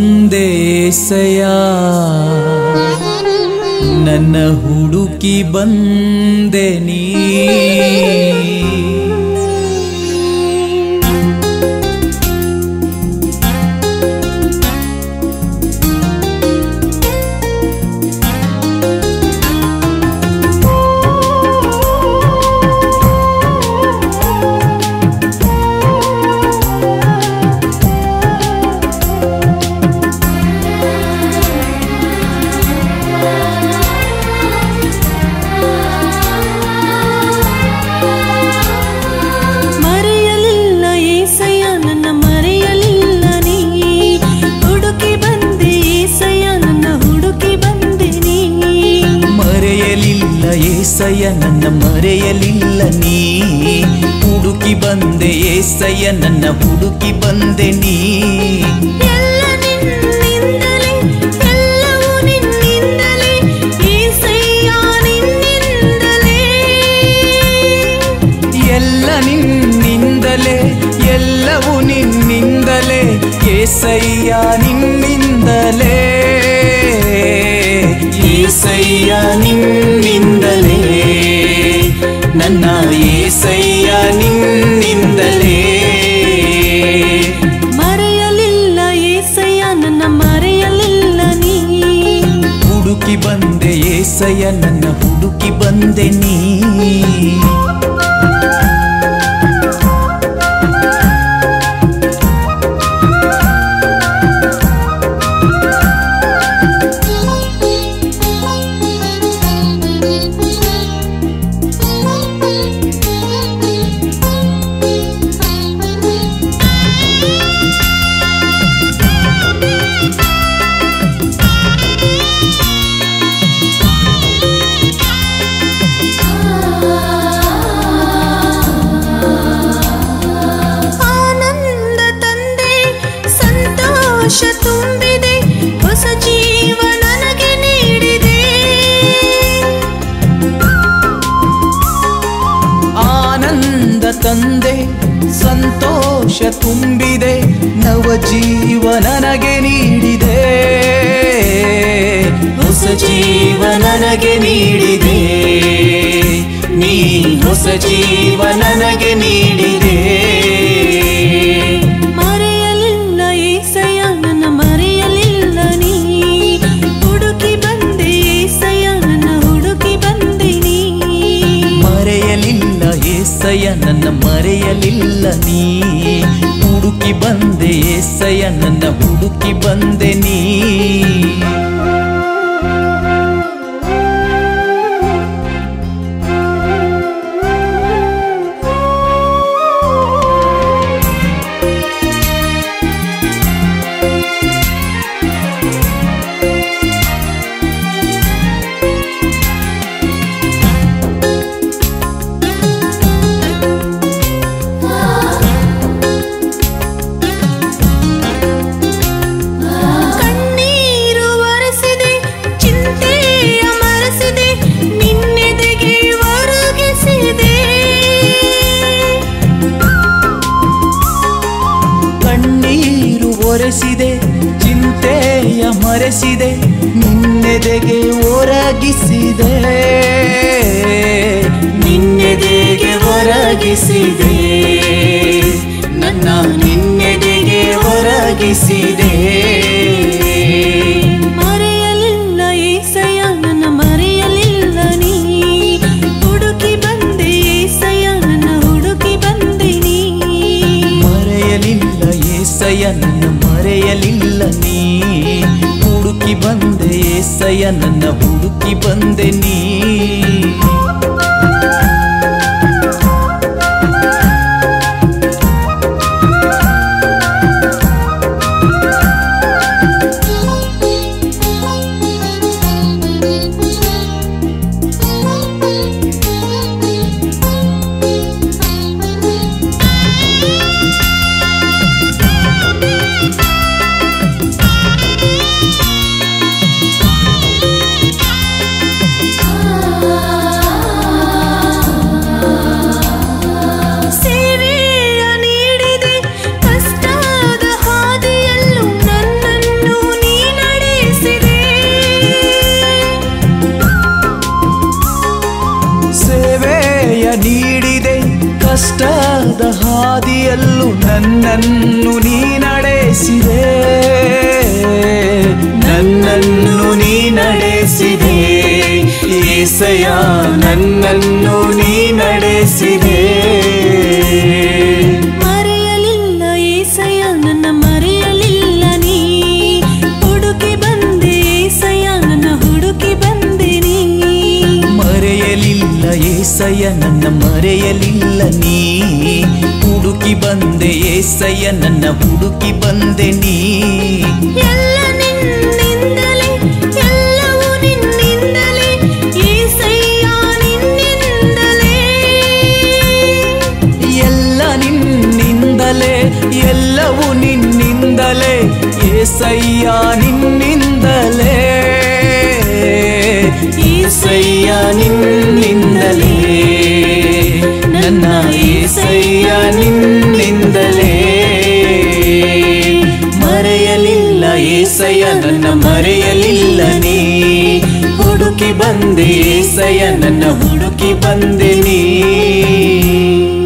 ಬಂದೆ ಏಸಯ್ಯ ನನ್ನ ಹುಡುಕಿ ಬಂದೆ ನೀ ಮರೆಯಲಿಲ್ಲ ಏಸಯ್ಯ ನನ್ನ ಮರೆಯಲಿಲ್ಲ ನೀ ಹುಡುಕಿ ಬಂದೆ ಏಸಯ್ಯ ನನ್ನ ಹುಡುಕಿ ಬಂದೆ ನೀ ಮರೆಯಲಿಲ್ಲ ಏಸಯ್ಯ ನನ್ನ ಮರೆಯಲಿಲ್ಲ ನೀ ಹುಡುಕಿ ಬಂದೆ ಏಸಯ್ಯ ನನ್ನ ಹುಡುಕಿ ಬಂದೆ ನೀ ಎಲ್ಲ ನಿನ್ನಿಂದಲೇ ಎಲ್ಲವೂ ನಿನ್ನಿಂದಲೇ ಏಸಯ್ಯ ನಿನ್ನಿಂದಲೇ ಎಲ್ಲ ನಿನ್ನಿಂದಲೇ ಎಲ್ಲವೂ ನಿನ್ನಿಂದಲೇ ಏಸಯ್ಯ ನಿನ್ನಿಂದಲೇ ಏಸಯ್ಯ ನಿನ್ನಿಂದಲೇ ನನ್ನ ಏಸಯ್ಯ ನಿನ್ನಿಂದಲೇ ಮರೆಯಲಿಲ್ಲ ಏಸಯ್ಯ ನನ್ನ ಮರೆಯಲಿಲ್ಲ ನೀ ಹುಡುಕಿ ಬಂದೆ ಏಸಯ್ಯ ನನ್ನ ಹುಡುಕಿ ಬಂದೆ ನೀ ಆನಂದ ತಂದೆ ಸಂತೋಷ ತುಂಬಿದೆ ಹೊಸ ಜೀವ ನನಗೆ ನೀಡಿದೆ ಆನಂದ ತಂದೆ ಸಂತೋಷ ತುಂಬಿದೆ ನವ ಜೀವ ನನಗೆ ನೀಡಿದೆ ಹೊಸ ಜೀವ ನನಗೆ ನೀಡಿದೆ ನೀ ಹೊಸ ಜೀವ ನನಗೆ ನೀಡಿದೆ ಮರೆಯಲಿಲ್ಲ ಏಸಯ್ಯ ನನ್ನ ಮರೆಯಲಿಲ್ಲ ನೀ ಹುಡುಕಿ ಬಂದೆ ಏಸಯ್ಯ ನನ್ನ ಹುಡುಕಿ ಬಂದೆ ನೀ ಮರೆಯಲಿಲ್ಲ ಏಸಯ್ಯ ನನ್ನ ಮರೆಯಲಿಲ್ಲ ನೀ ಹುಡುಕಿ ಬಂದೆ ಏಸಯ್ಯ ನನ್ನ ಹುಡುಕಿ ಬಂದೆ ನೀ ಕಣ್ಣೀರು ಒರೆಸಿದೆ ಚಿಂತೆಯ ಮರೆಸಿದೆ ನಿನ್ನೆದೆಗೆ ಒರಗಿಸಿದೆ ಕಣ್ಣೀರು ಒರೆಸಿದೆ ಚಿಂತೆಯ ಮರೆಸಿದೆ ನಿನ್ನೆದೆಗೆ ಒರಗಿಸಿದೆ ನಿನ್ನೆದೆಗೆ ಒರಗಿಸಿದೆ ನನ್ನ ನಿನ್ನೆದೆಗೆ ಒರಗಿಸಿದೆ ಮರೆಯಲಿಲ್ಲ ಏಸಯ್ಯ ನನ್ನ ಮರೆಯಲಿಲ್ಲ ನೀ ಹುಡುಕಿ ಬಂದೆ ಏಸಯ್ಯ ನನ್ನ ಹುಡುಕಿ ಬಂದೆ ನೀ ಮರೆಯಲಿಲ್ಲ ಏಸಯ್ಯ ನನ್ನ ಮರೆಯಲಿಲ್ಲ ನೀ ಹುಡುಕಿ ಬಂದೆ ಏಸಯ್ಯ ನನ್ನ ಹುಡುಕಿ ಬಂದೆ ನೀ ಆ ನನ್ನನ್ನು ನೀ ನಡೆಸಿದೆ ನನ್ನನ್ನು ನೀ ನಡೆಸಿದೆ ಏಸಯ್ಯ ನನ್ನನ್ನು ನೀ ನಡೆಸಿದೆ ಮರೆಯಲಿಲ್ಲ ಏಸಯ್ಯ ನನ್ನ ಮರೆಯಲಿಲ್ಲ ನೀ ಹುಡುಕಿ ಬಂದೆ ಏಸಯ್ಯ ನನ್ನ ಹುಡುಕಿ ಬಂದೆ ನೀ ಮರೆಯಲಿಲ್ಲ ಏಸಯ್ಯ ನನ್ನ ಮರೆಯಲಿಲ್ಲ ನೀ ಹುಡುಕಿ ಬಂದೆ ಏಸಯ್ಯ ನನ್ನ ಹುಡುಕಿ ಬಂದೆ ನೀ ಎಲ್ಲ ನಿನ್ನಿಂದಲೇ ಎಲ್ಲವೂ ನಿನ್ನಿಂದಲೇ ಏಸಯ್ಯ ನಿನ್ನಿಂದಲೇ ಎಲ್ಲ ನಿನ್ನಿಂದಲೇ ಎಲ್ಲವೂ ನಿನ್ನಿಂದಲೇ ಏಸಯ್ಯ ನಿನ್ನಿಂದಲೇ ಏಸಯ್ಯ ನಿನ್ನಿಂದಲೇ ನನ್ನ ಏಸಯ್ಯ ನಿನ್ನಿಂದಲೇ ಮರೆಯಲಿಲ್ಲ ಏಸಯ್ಯ ನನ್ನ ಮರೆಯಲಿಲ್ಲ ನೀ ಹುಡುಕಿ ಬಂದೆ ಏಸಯ್ಯ ನನ್ನ ಹುಡುಕಿ ಬಂದೆ ನೀ